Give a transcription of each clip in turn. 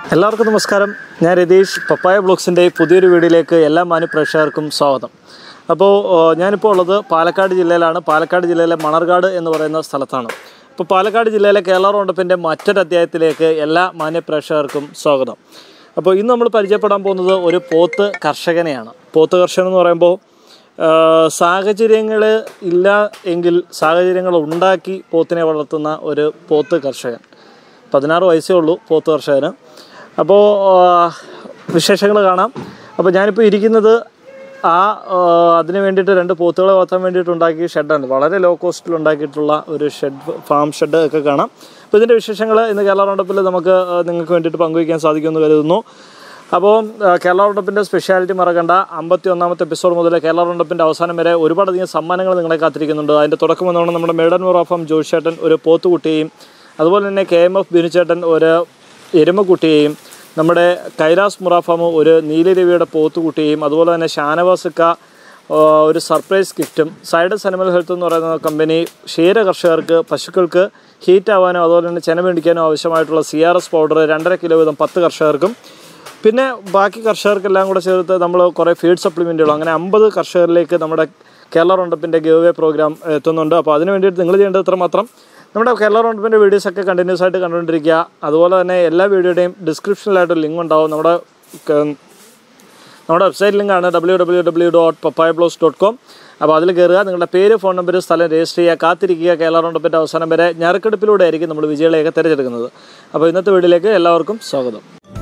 എല്ലാവർക്കും നമസ്കാരം ഞാൻ രതീഷ് പപ്പായ ബ്ലോഗ്സിൻ്റെ പുതിയൊരു വീഡിയോയിലേക്ക് എല്ലാ മാന്യപ്രേക്ഷകർക്കും സ്വാഗതം അപ്പോൾ ഏഹ്, ഞാനിപ്പോൾ ഉള്ളത് പാലക്കാട് ജില്ലയിലാണ് പാലക്കാട് ജില്ലയിലെ മണർകാട് എന്ന് പറയുന്ന സ്ഥലത്താണ് അപ്പോൾ പാലക്കാട് ജില്ലയിലെ കേരള റൗണ്ടപ്പിൻ്റെ മറ്റൊരു അധ്യായത്തിലേക്ക് എല്ലാ മാന്യപ്രേക്ഷകർക്കും സ്വാഗതം അപ്പോൾ ഇന്ന് നമ്മൾ പരിചയപ്പെടാൻ പോകുന്നത് ഒരു പോത്ത് കർഷകനെയാണ് പോത്ത് കർഷകൻ എന്ന് പറയുമ്പോൾ സാഹചര്യങ്ങൾ ഇല്ല എങ്കിൽ സാഹചര്യങ്ങൾ ഉണ്ടാക്കി പോത്തിനെ വളർത്തുന്ന ഒരു പോത്ത് കർഷകൻ പതിനാറ് വയസ്സേ ഉള്ളൂ പോത്ത് കർഷകന് അപ്പോൾ വിശേഷങ്ങൾ കാണാം അപ്പോൾ ഞാനിപ്പോൾ ഇരിക്കുന്നത് ആ ആ, അതിന് വേണ്ടിയിട്ട് രണ്ട് പോത്തുകളെ വളർത്താൻ വേണ്ടിയിട്ട് ഉണ്ടാക്കിയ ഷെഡാണ് വളരെ ലോ കോസ്റ്റിൽ ഉണ്ടാക്കിയിട്ടുള്ള ഒരു ഷെഡ് ഫാം ഷെഡ് ഒക്കെ കാണാം അപ്പോൾ ഇതിൻ്റെ വിശേഷങ്ങൾ ഇന്ന് കേരള റൗണ്ടപ്പിൽ നമുക്ക് ആ, നിങ്ങൾക്ക് വേണ്ടിയിട്ട് പങ്കുവയ്ക്കാൻ സാധിക്കുമെന്ന് കരുതുന്നു അപ്പോൾ ആ, കേരള റൗണ്ടപ്പിൻ്റെ സ്പെഷ്യാലിറ്റി മറക്കണ്ട അമ്പത്തി ഒന്നാമത്തെ എപ്പിസോഡ് മുതൽ കേരള റൗണ്ടപ്പിൻ്റെ അവസാനം വരെ ഒരുപാടധികം സമ്മാനങ്ങൾ നിങ്ങളെ കാത്തിരിക്കുന്നുണ്ട് അതിൻ്റെ തുടക്കം എന്നോണം നമ്മുടെ മേഡൻ മുറാഫം ജോഷേട്ടൻ ഒരു പോത്തുകുട്ടിയെയും അതുപോലെ തന്നെ കെ എം എഫ് ബിനുചേട്ടൻ ഒരു എരുമക്കുട്ടിയെയും നമ്മുടെ കൈലാസ് മുറാഫാമ് ഒരു നീലരവിയുടെ പോത്തുകുട്ടിയെയും അതുപോലെ തന്നെ ഷാനവാസിക്ക ആ, ഒരു സർപ്രൈസ് ഗിഫ്റ്റും സൈഡസ് അനിമൽ ഹെൽത്ത് എന്ന് പറയുന്ന കമ്പനി ക്ഷീര കർഷകർക്ക് പശുക്കൾക്ക് ഹീറ്റ് ആവാനോ അതുപോലെ തന്നെ ചെന മേടിക്കാനോ ആവശ്യമായിട്ടുള്ള സി ആർ എസ് പൗഡർ രണ്ടര കിലോ വീതം പത്ത് കർഷകർക്കും പിന്നെ ബാക്കി കർഷകർക്കെല്ലാം കൂടെ ചേർത്ത് നമ്മൾ കുറേ ഫീഡ് സപ്ലിമെൻറ്റുകൾ അങ്ങനെ അമ്പത് കർഷകരിലേക്ക് നമ്മുടെ കേരള റൗണ്ടപ്പിൻ്റെ ഗിവ് അവേ പ്രോഗ്രാം എത്തുന്നുണ്ട് അപ്പോൾ അതിന് വേണ്ടിയിട്ട് നിങ്ങൾ ചെയ്യേണ്ടത് ഇത്ര മാത്രം നമ്മുടെ കേരള റൗണ്ടപ്പിൻ്റെ വീഡിയോസൊക്കെ കണ്ടിന്യൂസ് ആയിട്ട് കണ്ടുകൊണ്ടിരിക്കുക അതുപോലെ തന്നെ എല്ലാ വീഡിയോയുടെയും ഡിസ്ക്രിപ്ഷനിലായിട്ട് ലിങ്ക് ഉണ്ടാവും നമ്മുടെ ക- നമ്മുടെ വെബ്സൈറ്റ് ലിങ്കാണ് W W W dot papaya blogs dot com അപ്പോൾ അതിൽ കയറുക നിങ്ങളുടെ പേര് ഫോൺ നമ്പർ സ്ഥലം രജിസ്റ്റർ ചെയ്യുക കാത്തിരിക്കുക കേരള റൗണ്ടപ്പിൻ്റെ അവസാനം വരെ ഞെറുക്കെടുപ്പിലൂടെ ആയിരിക്കും നമ്മൾ വിജയികളെയൊക്കെ തിരഞ്ഞെടുക്കുന്നത് അപ്പോൾ ഇന്നത്തെ വീഡിയോയിലേക്ക് എല്ലാവർക്കും സ്വാഗതം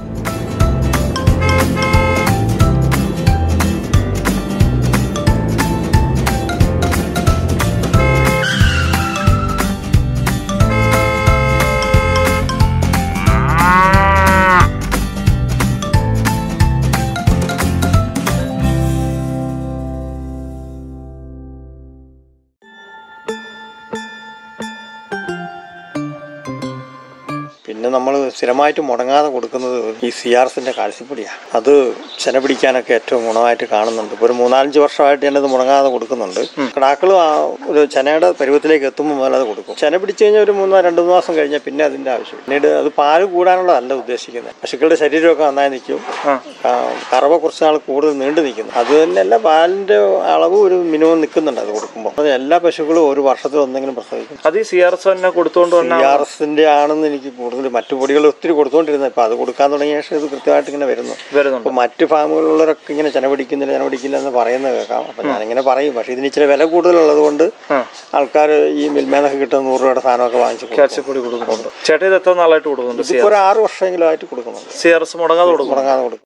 പിന്നെ നമ്മൾ സ്ഥിരമായിട്ട് മുടങ്ങാതെ കൊടുക്കുന്നത് ഈ സി ആർ എസിന്റെ കാൽസ്യപ്പൊടിയാണ് അത് ചെന പിടിക്കാനൊക്കെ ഏറ്റവും ഗുണമായിട്ട് കാണുന്നുണ്ട് ഇപ്പോൾ ഒരു മൂന്നാലഞ്ച് വർഷമായിട്ട് ഞാനത് മുടങ്ങാതെ കൊടുക്കുന്നുണ്ട് കിടാക്കൾ ഒരു ചെനയുടെ പരുവത്തിലേക്ക് എത്തുമ്പോൾ മുതൽ അത് കൊടുക്കും ചെന പിടിച്ചു കഴിഞ്ഞാൽ ഒരു മൂന്നോ രണ്ട് മൂന്ന് മാസം കഴിഞ്ഞാൽ പിന്നെ അതിന്റെ ആവശ്യം പിന്നീട് അത് പാല് കൂടാനുള്ളതല്ല ഉദ്ദേശിക്കുന്നത് പശുക്കളുടെ ശരീരമൊക്കെ നന്നായി നിൽക്കും ക- കറവ കുറച്ച് നാൾ കൂടുതൽ നീണ്ടു നിൽക്കുന്നു അത് തന്നെയല്ല പാലിന്റെ അളവ് ഒരു മിനിമം നിൽക്കുന്നുണ്ട് അത് കൊടുക്കുമ്പോൾ അത് എല്ലാ പശുക്കളും ഒരു വർഷത്തിൽ ഒന്നെങ്കിലും പ്രസവിക്കും അത് ഈ സി ആർ എസ് തന്നെ കൊടുത്തുകൊണ്ട് തന്നെ സി ആർ എസിന്റെ ആണെന്ന് എനിക്ക് കൂടുതൽ മറ്റു പൊടികൾ ഒത്തിരി കൊടുത്തോണ്ടിരുന്നത് ഇപ്പൊ അത് കൊടുക്കാൻ തുടങ്ങിയ ശേഷം ഇത് കൃത്യമായിട്ട് ഇങ്ങനെ വരുന്നു വരുന്നുണ്ട് അപ്പൊ മറ്റ് ഫാമുകളിലൊക്കെ ഇങ്ങനെ ചെന പിടിക്കുന്നില്ല ചെന പിടിക്കില്ല എന്ന് പറയുന്നത് കേൾക്കാം അപ്പൊ ഞാനിങ്ങനെ പറയും പക്ഷെ ഇതിന് ഇച്ചിരി വില കൂടുതലുള്ളത് കൊണ്ട് ആൾക്കാർ ഈ മിൽമേന്നൊക്കെ കിട്ടുന്ന നൂറ് രൂപയുടെ സാധനമൊക്കെ വാങ്ങിച്ചു കൊടുക്കും. കാൽസ്യപ്പൊടി കൊടുക്കുന്നുണ്ട് ചേട്ടാ ഇത് എത്ര നാളായിട്ട് കൊടുക്കുന്നുണ്ട് ഇതിപ്പോ ഒരു ആറ് വർഷമെങ്കിലും ആയിട്ട് കൊടുക്കുന്നുണ്ട് സി ആർ എസ് മുടങ്ങാതെ കൊടുക്കും മുടങ്ങാതെ കൊടുക്കും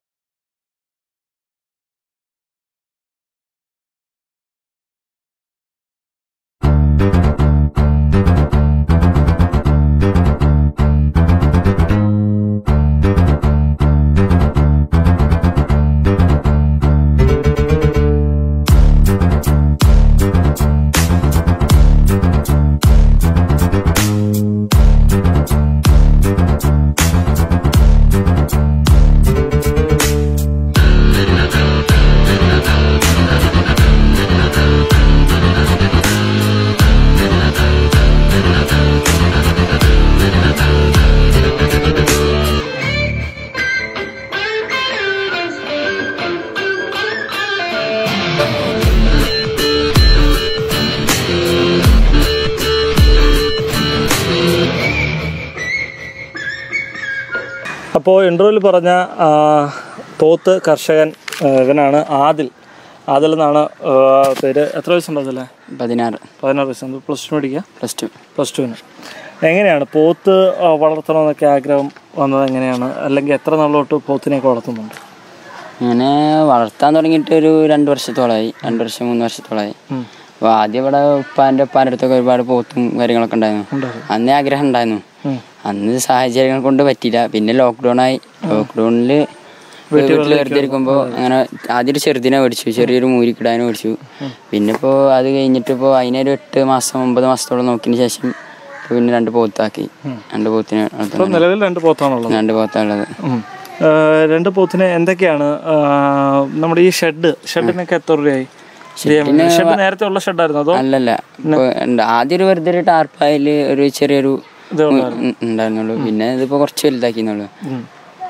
അപ്പോൾ ഇൻ്റർവ്യൂവിൽ പറഞ്ഞ ആ, പോത്ത് കർഷകൻ ആ, ഇവനാണ് ആദിൽ ആദിൽ എന്നാണ് ആ, പേര് എത്ര വയസ്സുണ്ടല്ലേ പതിനാറ് പതിനാറ് വയസ്സുണ്ട് പ്ലസ് ടു പഠിക്കുക പ്ലസ് ടു പ്ലസ് ടുവിന് എങ്ങനെയാണ് പോത്ത് ആ, വളർത്തണമെന്നൊക്കെ ആഗ്രഹം വന്നത് എങ്ങനെയാണ് അല്ലെങ്കിൽ എത്ര നാളോട്ട് പോത്തിനെയൊക്കെ വളർത്തുന്നുണ്ട് അങ്ങനെ വളർത്താൻ തുടങ്ങിയിട്ട് ഒരു രണ്ട് വർഷത്തോളമായി രണ്ട് വർഷം മൂന്ന് വർഷത്തോളമായി ഉം. അപ്പോൾ ആദ്യം ഇവിടെ ഉപ്പാൻ്റെ ഉപ്പാൻ്റെ അടുത്തൊക്കെ ഒരുപാട് പോത്തും കാര്യങ്ങളൊക്കെ ഉണ്ടായിരുന്നു ഉണ്ടായിരുന്നു. അന്നേ ആഗ്രഹം ഉണ്ടായിരുന്നു ഉം. അന്ന് സാഹചര്യങ്ങൾ കൊണ്ട് പറ്റിയില്ല പിന്നെ ലോക്ക്ഡൗൺ ആയി ലോക്ക്ഡൗണിൽ വീട്ടിൽ വെറുതെ ഇരിക്കുമ്പോൾ അങ്ങനെ ആദ്യം ഒരു ചെറുതിനെ മേടിച്ചു ചെറിയൊരു മൂരിക്കിടാനെ മേടിച്ചു പിന്നെ ഇപ്പോൾ അത് കഴിഞ്ഞിട്ട് ഇപ്പോൾ അതിനൊരു എട്ട് മാസം ഒമ്പത് മാസത്തോളം നോക്കിയതിന് ശേഷം ഇപ്പൊ പിന്നെ രണ്ട് പോത്താക്കി രണ്ട് പോത്തിനെ ഇപ്പം വളർത്തുന്നുണ്ട്. നിലവിൽ രണ്ട് പോത്താണുള്ളത് രണ്ട് പോത്താണുള്ളത് ഉം. ആ, രണ്ട് പോത്തിന് എന്തൊക്കെയാണ് ആ, നമ്മുടെ ഈ ഷെഡ് ഷെഡിനൊക്കെ എത്ര രൂപയായി ഷെഡ് നേരത്തെ ഉള്ള ഷെഡായിരുന്നു അതോ അല്ലല്ല ഇപ്പൊ ഉണ്ട്. ആദ്യം ഒരു വെറുതെ ഒരു ടാർപ്പായില് ഒരു ചെറിയൊരു ഇത് ഉം ഉണ്ടായിരുന്നുള്ളൂ പിന്നെ ഇതിപ്പോ കുറച്ച് വലുതാക്കിന്നുള്ളൂ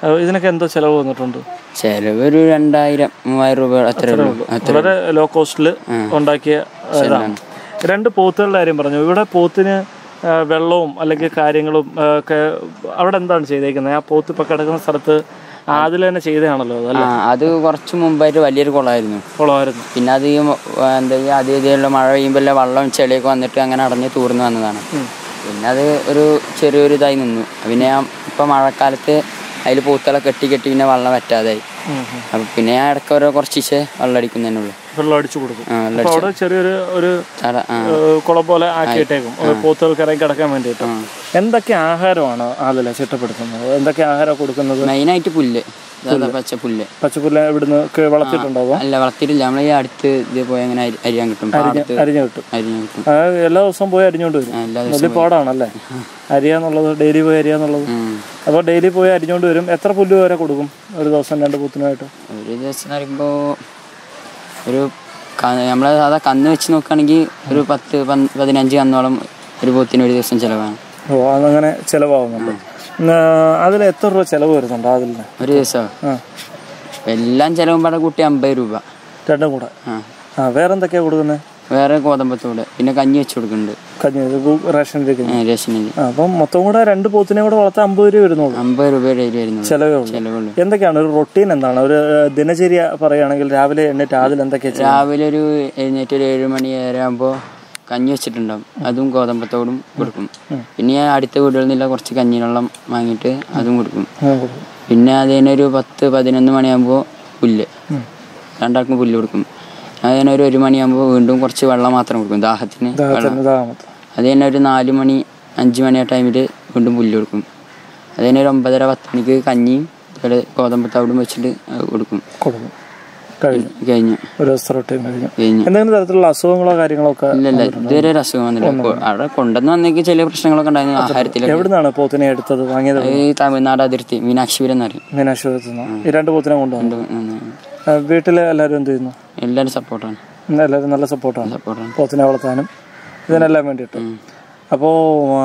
ഏഹ് ഇതിനൊക്കെ എന്തോ ചിലവ് വന്നിട്ടുണ്ട് ചിലവ് ഒരു രണ്ടായിരം മൂവായിരം രൂപ അത്ര ഉള്ളൂ അത്ര വളരെ ലോ കോസ്റ്റിൽ ഉണ്ടാക്കിയ ഇതാണ് രണ്ട് പോത്തുകളുടെ കാര്യം പറഞ്ഞു ഇവിടെ പോത്തിന് ആ, വെള്ളവും അല്ലെങ്കിൽ കാര്യങ്ങളും ആ, ഒക്കെ അവിടെ എന്താണ് ചെയ്തേക്കുന്നത് ആ പോത്ത് ഇപ്പം കിടക്കുന്ന സ്ഥലത്ത് അതിൽ തന്നെ ചെയ്തതാണല്ലോ അത് ആ അത് കുറച്ച് മുമ്പായിട്ട് വലിയൊരു കുളമായിരുന്നു കുളമായിരുന്നു പിന്നെ അത് ഈ മ- എന്താ ഈ അതേ ഇതേയുള്ള മഴ പെയ്യുമ്പോൾ വെള്ളം ചെളിയൊക്കെ വന്നിട്ട് അങ്ങനെ അടഞ്ഞ് തൂർന്ന് വന്നതാണ് പിന്നെ അത് ഒരു ചെറിയൊരു ഇതായി നിന്നു പിന്നെ ഞാൻ ഇപ്പം മഴക്കാലത്ത് അതിൽ പൂത്തള കെട്ടി കെട്ടി പിന്നെ വെള്ളം വറ്റാതായി അപ്പം പിന്നെ ഞാൻ ഇടയ്ക്ക് ഓരോ കുറച്ച് വെള്ളം അടിക്കുന്നതന്നെ ഉള്ളൂ വെള്ളം അടിച്ചു കൊടുക്കും ആ വെള്ളം അപ്പോൾ അവിടെ ചെറിയൊരു ഒരു തട ആ ഏഹ്, കുളം പോലെ ആക്കിയിട്ടേക്കും ഒരു പോത്തുകൾക്ക് ഇറങ്ങി കിടക്കാൻ വേണ്ടിയിട്ട് എന്തൊക്കെ ആഹാരമാണ് അതിൽ ചിട്ടപ്പെടുത്തുന്നത് എന്തൊക്കെ ആഹാരം കൊടുക്കുന്നത് മെയിനായിട്ട് പുല്ല് അതാ പച്ച പുല്ല് പച്ചപ്പുല്ല് ഇവിടുന്ന് ക- വളർത്തിയിട്ടുണ്ടോ അതോ അല്ല വളർത്തിയിട്ടില്ല നമ്മളെ ഈ അടുത്ത് ഇത് പോയി അങ്ങനെ അരി- അരിയാൻ കിട്ടും പാടത്ത് അരിഞ്ഞു കിട്ടും അരിയാൻ കിട്ടും ആ, എല്ലാ ദിവസവും പോയി അരിഞ്ഞോണ്ട് വരും ആ, എല്ലാ വലിയ പാടാണല്ലേ അരിയാന്നുള്ളത് ഡെയിലി പോയി അരിയാന്നുള്ളത് ഉം. അപ്പോൾ ഡെയിലി പോയി അരിഞ്ഞോണ്ട് വരും എത്ര പുല്ല് വരെ കൊടുക്കും ഒരു ദിവസം രണ്ട് പൂത്തിനായിട്ട് ഒരു ദിവസം എന്ന് പറയുമ്പോൾ ഒരു ക- നമ്മളെ സാധാ കന്ന് വെച്ച് നോക്കുകയാണെങ്കിൽ ഒരു പത്ത് പന്ത് പതിനഞ്ച് കന്നോളം ഒരു പോത്തിന് ഒരു ദിവസം ചിലവാണ് ഓ അതങ്ങനെ ചിലവാകുന്നുണ്ട് അതിൽ എത്ര രൂപ ചിലവ് വരുന്നുണ്ട് അതിൽ ഒരു ദിവസം ആ എല്ലാം ചിലവും പാടെ കൂട്ടി അമ്പത് രൂപ രണ്ടും കൂടെ ആ ആ വേറെ എന്തൊക്കെയാണ് കൊടുക്കുന്നത് വേറെ ഗോതമ്പത്തോട് പിന്നെ കഞ്ഞി വെച്ച് കൊടുക്കുന്നുണ്ട് കഞ്ഞി ഇത് ഗു- റേഷനിലേക്ക് കഞ്ഞി. ആ, റേഷനിൽ ആ, അപ്പം മൊത്തം കൂടെ രണ്ട് പോത്തിനെ കൂടെ വളർത്താൻ അമ്പത് രൂപ വരുന്നുള്ളൂ അമ്പത് രൂപ ഡെയിലി വരുന്നുള്ളൂ ചിലവേ ഉള്ളൂ ചിലവുള്ളൂ എന്തൊക്കെയാണ് ഒരു റൊട്ടീൻ എന്താണ് ഒരു ഏഹ്, ദിനചര്യ പറയുകയാണെങ്കിൽ രാവിലെ എണ്ണീറ്റ് അതിൽ എന്തൊക്കെയാണ് ചെയ്യുന്നത്? രാവിലെ ഒരു എഴുന്നേറ്റ് ഒരു ഏഴ് മണി ഏഴര ആകുമ്പോൾ കഞ്ഞി വെച്ചിട്ടുണ്ടാവും അതും ഗോതമ്പത്തോടും കൊടുക്കും പിന്നെ ഞാൻ അടുത്ത വീടുകളിൽ നിന്നുള്ള കുറച്ച് കഞ്ഞിവെള്ളം വാങ്ങിയിട്ട് അതും കൊടുക്കും ആ, കൊടുക്കും. പിന്നെ അതിന് ഒരു പത്ത് പതിനൊന്ന് മണിയാകുമ്പോൾ പുല്ല് രണ്ടാൾക്കും പുല്ല് കൊടുക്കും അതിന് ഒരു ഒരു മണിയാകുമ്പോൾ വീണ്ടും കുറച്ച് വെള്ളം മാത്രം കൊടുക്കും ദാഹത്തിന് വെള്ളം ദാഹത്തിന് ദാഹമത്ത്. അത് തന്നെ ഒരു നാല് മണി അഞ്ച് മണി ആ ടൈമിൽ വീണ്ടും പുല്ല് കൊടുക്കും അത് തന്നെ ഒരു ഒമ്പതര പത്ത് മണിക്ക് കഞ്ഞിയും ഇവിടെ ഗോതമ്പത്തവിടും വെച്ചിട്ട് അത് കൊടുക്കും കൊടുക്കും കഴിഞ്ഞു കഴിഞ്ഞു ഒരു ദിവസത്തെ റൊട്ടീൻ കഴിഞ്ഞു കഴിഞ്ഞു എന്തെങ്കിലും തരത്തിലുള്ള അസുഖങ്ങളോ കാര്യങ്ങളോ ഒക്കെ ഇല്ല ഇല്ല ഇതുവരെ ഒരു അസുഖം വന്നില്ല കൊ- അവിടെ കൊണ്ടുവന്ന് വന്നേക്ക് ചില പ്രശ്നങ്ങളൊക്കെ ഉണ്ടായിരുന്നു ആഹാരത്തിലൊക്കെ എവിടുന്നാണ് പോത്തിനെ എടുത്തത് വാങ്ങിയത് ഈ തമിഴ്നാട് അതിർത്തി മീനാക്ഷിപുരം എന്ന് പറയും മീനാശുപത്രിയിൽ നിന്ന് ഈ രണ്ട് പോത്തിനെ കൊണ്ടുവന്നു ഉം. വീട്ടിൽ എല്ലാവരും എന്ത് ചെയ്യുന്നു എല്ലാവരും സപ്പോർട്ടാണ് ഇന്ന് എല്ലാവരും നല്ല സപ്പോർട്ടാണ് സപ്പോർട്ടാണ് പോത്തിനെ വളർത്താനും ഇതിനെല്ലാം വേണ്ടിയിട്ട് അപ്പോൾ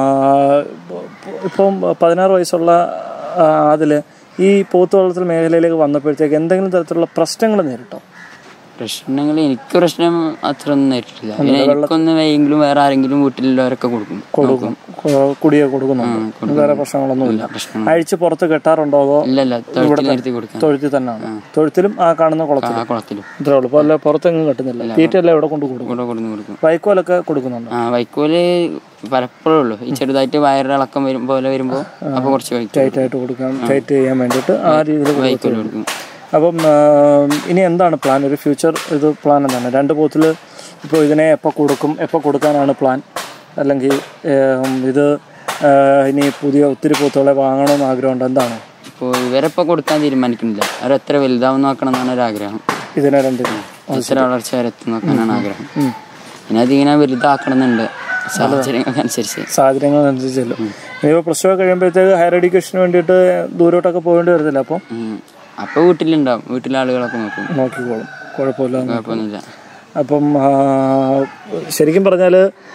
ഇപ്പം പതിനാറ് വയസ്സുള്ള അതിൽ ഈ പോത്ത് വളർത്തൽ മേഖലയിലേക്ക് വന്നപ്പോഴത്തേക്ക് എന്തെങ്കിലും തരത്തിലുള്ള പ്രശ്നങ്ങൾ നേരിട്ടോ പ്രശ്നങ്ങൾ എനിക്ക് പ്രശ്നം അത്ര ഒന്നും നേരിട്ടില്ല പിന്നെ എനിക്കൊന്ന് വയ്യെങ്കിലും വേറെ ആരെങ്കിലും വീട്ടിലുള്ളവരൊക്കെ കൊടുക്കും കൊടുക്കും കൊ- കുടിയെ കൊടുക്കുന്നുണ്ട് വേറെ പ്രശ്നങ്ങളൊന്നുമില്ല പ്രശ്നം അഴിച്ച് പുറത്ത് കെട്ടാറുണ്ടോ അതോ ഇല്ല ഇല്ല തൊഴുത്തിൽ നിർത്തി കൊടുക്കാം തൊഴുത്തിൽ തന്നെയാണ് തൊഴുത്തിലും ആ കാണുന്ന കുളത്തിൽ ആ കുളത്തിലും ഇത്രേ ഉള്ളൂ ഇപ്പോൾ അല്ല പുറത്തെങ്ങും കെട്ടുന്നില്ല തീറ്റയെല്ലാം ഇവിടെ കൊണ്ട് കൊടുക്കും കൂടെ കൊടുന്ന് കൊടുക്കും വൈക്കോലൊക്കെ കൊടുക്കുന്നുണ്ട് ആ വൈക്കോല് പലപ്പോഴും ഉള്ളൂ ഈ ചെറുതായിട്ട് വയറിളക്കം വരും പോലെ വരുമ്പോൾ അപ്പോൾ കുറച്ച് വൈക്കോൽ ടൈറ്റ് ആയിട്ട് കൊടുക്കാൻ ടൈറ്റ് ചെയ്യാൻ വേണ്ടിയിട്ട് ആ രീതിയിൽ വൈക്കോൽ കൊടുക്കും അപ്പം ആ, ഇനി എന്താണ് പ്ലാൻ ഒരു ഫ്യൂച്ചർ ഇത് പ്ലാൻ എന്താണ് രണ്ട് പോത്തിൽ ഇപ്പോൾ ഇതിനെ എപ്പോൾ കൊടുക്കും എപ്പോൾ കൊടുക്കാനാണ് പ്ലാൻ അല്ലെങ്കിൽ ഏം, ഇത് ആ, ഇനി പുതിയ ഒത്തിരി പോത്തുകളെ വാങ്ങണമെന്ന് ആഗ്രഹമുണ്ട് എന്താണ് ഇപ്പോൾ ഇവരെപ്പോൾ കൊടുക്കാൻ തീരുമാനിക്കുന്നില്ല അവർ എത്ര വലുതാവും നോക്കണം എന്നാണ് ഒരു ആഗ്രഹം ഇതിനെ രണ്ടിനും എത്ര വളർച്ച വരെ എത്തും നോക്കാനാണ് ആഗ്രഹം പിന്നെ അതിങ്ങനെ വലുതാക്കണം എന്നുണ്ട് സാഹചര്യങ്ങൾക്ക് അനുസരിച്ച് സാഹചര്യങ്ങളനുസരിച്ചല്ലോ ഇനിയിപ്പോൾ പ്ലസ് ടു കഴിയുമ്പോഴത്തേക്ക് ഹയർ എഡ്യൂക്കേഷന് വേണ്ടിയിട്ട് ദൂരോട്ടൊക്കെ പോകേണ്ടി വരത്തില്ല അപ്പോൾ ഉം. അപ്പോൾ വീട്ടിലുണ്ടാവും വീട്ടിലെ ആളുകളൊക്കെ നോക്കും നോക്കിക്കോളും കുഴപ്പമില്ല കുഴപ്പമൊന്നുമില്ല അപ്പം ആ, ശരിക്കും പറഞ്ഞാൽ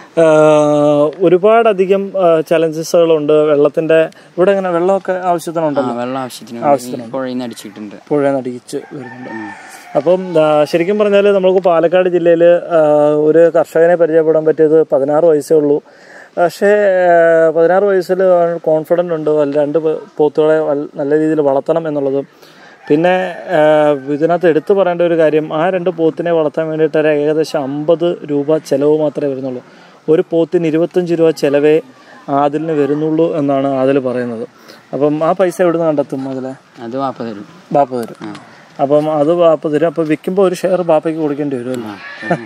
ഒരുപാടധികം ചലഞ്ചസുകളുണ്ട് വെള്ളത്തിൻ്റെ ഇവിടെ ഇങ്ങനെ വെള്ളമൊക്കെ ആവശ്യത്തിനുണ്ടല്ലോ ആ വെള്ളം ആവശ്യത്തിന് ഈ പുഴയിൽ നിന്ന് അടിച്ചിട്ടുണ്ട് പുഴ നടിച്ച് വരുന്നുണ്ട് അപ്പം ആ, ശരിക്കും പറഞ്ഞാൽ നമുക്ക് പാലക്കാട് ജില്ലയിൽ ഒരു കർഷകനെ പരിചയപ്പെടാൻ പറ്റിയത് പതിനാറ് വയസ്സേ ഉള്ളൂ പക്ഷേ ആ, പതിനാറ് വയസ്സിൽ കോൺഫിഡൻ്റ് ഉണ്ട് വല്ല രണ്ട് പേ- പോത്തുകളെ വൽ- നല്ല രീതിയിൽ വളർത്തണം എന്നുള്ളതും പിന്നെ ആ, ഇതിനകത്ത് എടുത്തു പറയേണ്ട ഒരു കാര്യം ആ രണ്ട് പോത്തിനെ വളർത്താൻ വേണ്ടിയിട്ട് ഒരു ഏകദേശം അമ്പത് രൂപ ചിലവ് മാത്രമേ വരുന്നുള്ളൂ ഒരു പോത്തിന് ഇരുപത്തഞ്ച് രൂപ ചിലവേ ആദിലിന് വരുന്നുള്ളൂ എന്നാണ് ആദിൽ പറയുന്നത് അപ്പം ആ പൈസ എവിടുന്ന് കണ്ടെത്തും അതിലെ അത് വാപ്പ തരും ബാപ്പ തരും അപ്പം അത് ബാപ്പ തരും അപ്പം വിൽക്കുമ്പോൾ ഒരു ഷെയർ ബാപ്പയ്ക്ക് കൊടുക്കേണ്ടി വരുമല്ലോ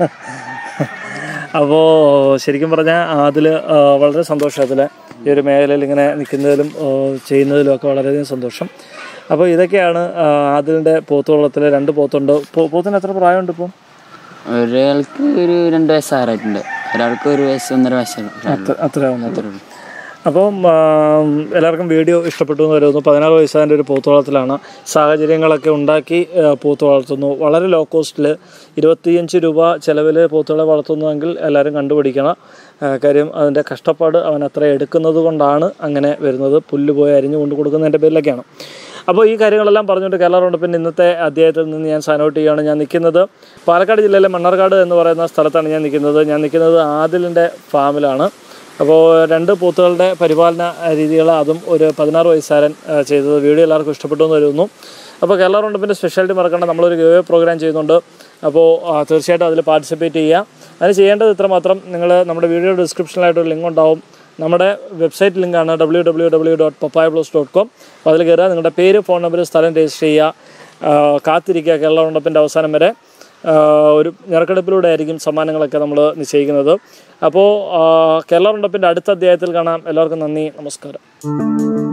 അപ്പോൾ ശരിക്കും പറഞ്ഞാൽ അതിൽ വളരെ സന്തോഷം അതിൽ ഈ ഒരു മേഖലയിൽ ഇങ്ങനെ നിൽക്കുന്നതിലും ആ, ചെയ്യുന്നതിലും ഒക്കെ വളരെയധികം സന്തോഷം അപ്പോൾ ഇതൊക്കെയാണ് അതിൻ്റെ പോത്തുവളത്തിൽ രണ്ട് പോത്തുണ്ട് പോ- പോത്തിന് എത്ര പ്രായമുണ്ട് ഇപ്പം ഒരാൾക്ക് ഒരു രണ്ട് വയസ്സാറായിട്ടുണ്ട് ഒരാൾക്ക് ഒരു വയസ്സ് ഒന്നര വയസ്സാണ് അത്ര അത്രയാവുന്നത് അപ്പം ആ, എല്ലാവർക്കും വീഡിയോ ഇഷ്ടപ്പെട്ടു എന്ന് കരുതുന്നു പതിനാറ് വയസ്സാൻ്റെ ഒരു പോത്ത് വളർത്തലാണ് സാഹചര്യങ്ങളൊക്കെ ഉണ്ടാക്കി ആ, പോത്ത് വളർത്തുന്നു വളരെ ലോ കോസ്റ്റിൽ ഇരുപത്തിയഞ്ച് രൂപ ചിലവിൽ പോത്തുകളെ വളർത്തുന്നുവെങ്കിൽ എല്ലാവരും കണ്ടുപിടിക്കണം ആ, കാര്യം അതിൻ്റെ കഷ്ടപ്പാട് അവൻ അത്ര എടുക്കുന്നത് കൊണ്ടാണ് അങ്ങനെ വരുന്നത് പുല്ല് പോയി അരിഞ്ഞു കൊണ്ട് കൊടുക്കുന്നതിൻ്റെ പേരിലൊക്കെയാണ് അപ്പോൾ ഈ കാര്യങ്ങളെല്ലാം പറഞ്ഞുകൊണ്ട് കേരള റൗണ്ടപ്പിൻ്റെ ഇന്നത്തെ അധ്യായത്തിൽ നിന്ന് ഞാൻ സൈൻ ഔട്ട് ചെയ്യുകയാണ് ഞാൻ നിൽക്കുന്നത് പാലക്കാട് ജില്ലയിലെ മണ്ണാർക്കാട് എന്ന് പറയുന്ന സ്ഥലത്താണ് ഞാൻ നിൽക്കുന്നത് ഞാൻ നിൽക്കുന്നത് ആദിലിൻ്റെ ഫാമിലാണ് അപ്പോൾ രണ്ട് പോത്തുകളുടെ പരിപാലന രീതികൾ അതും ഒരു പതിനാറ് വയസ്സുകാരൻ ആ, ചെയ്തത് വീഡിയോ എല്ലാവർക്കും ഇഷ്ടപ്പെട്ടു എന്ന് കരുതുന്നു അപ്പോൾ കേരള റൗണ്ടപ്പിൻ്റെ സ്പെഷ്യാലിറ്റി മറക്കേണ്ട നമ്മളൊരു ഗവേ പ്രോഗ്രാം ചെയ്യുന്നുണ്ട് അപ്പോൾ ആ, തീർച്ചയായിട്ടും അതിൽ പാർട്ടിസിപ്പേറ്റ് ചെയ്യുക അതിന് ചെയ്യേണ്ടത് ഇത്ര മാത്രം നിങ്ങൾ നമ്മുടെ വീഡിയോ ഡിസ്ക്രിപ്ഷനിലായിട്ടൊരു ലിങ്ക് ഉണ്ടാവും നമ്മുടെ വെബ്സൈറ്റ് ലിങ്കാണ് W W W dot papaya plus dot com അപ്പോൾ അതിൽ കയറുക നിങ്ങളുടെ പേര് ഫോൺ നമ്പർ സ്ഥലം രജിസ്റ്റർ ചെയ്യുക ആ, കാത്തിരിക്കുക കേരള റൗണ്ടപ്പിൻ്റെ അവസാനം വരെ ആ, ഒരു ഞെറുക്കെടുപ്പിലൂടെ ആയിരിക്കും സമ്മാനങ്ങളൊക്കെ നമ്മൾ നിശ്ചയിക്കുന്നത് അപ്പോൾ ആ, കേരള റൗണ്ടപ്പിൻ്റെ അടുത്ത അധ്യായത്തിൽ കാണാം എല്ലാവർക്കും നന്ദി നമസ്കാരം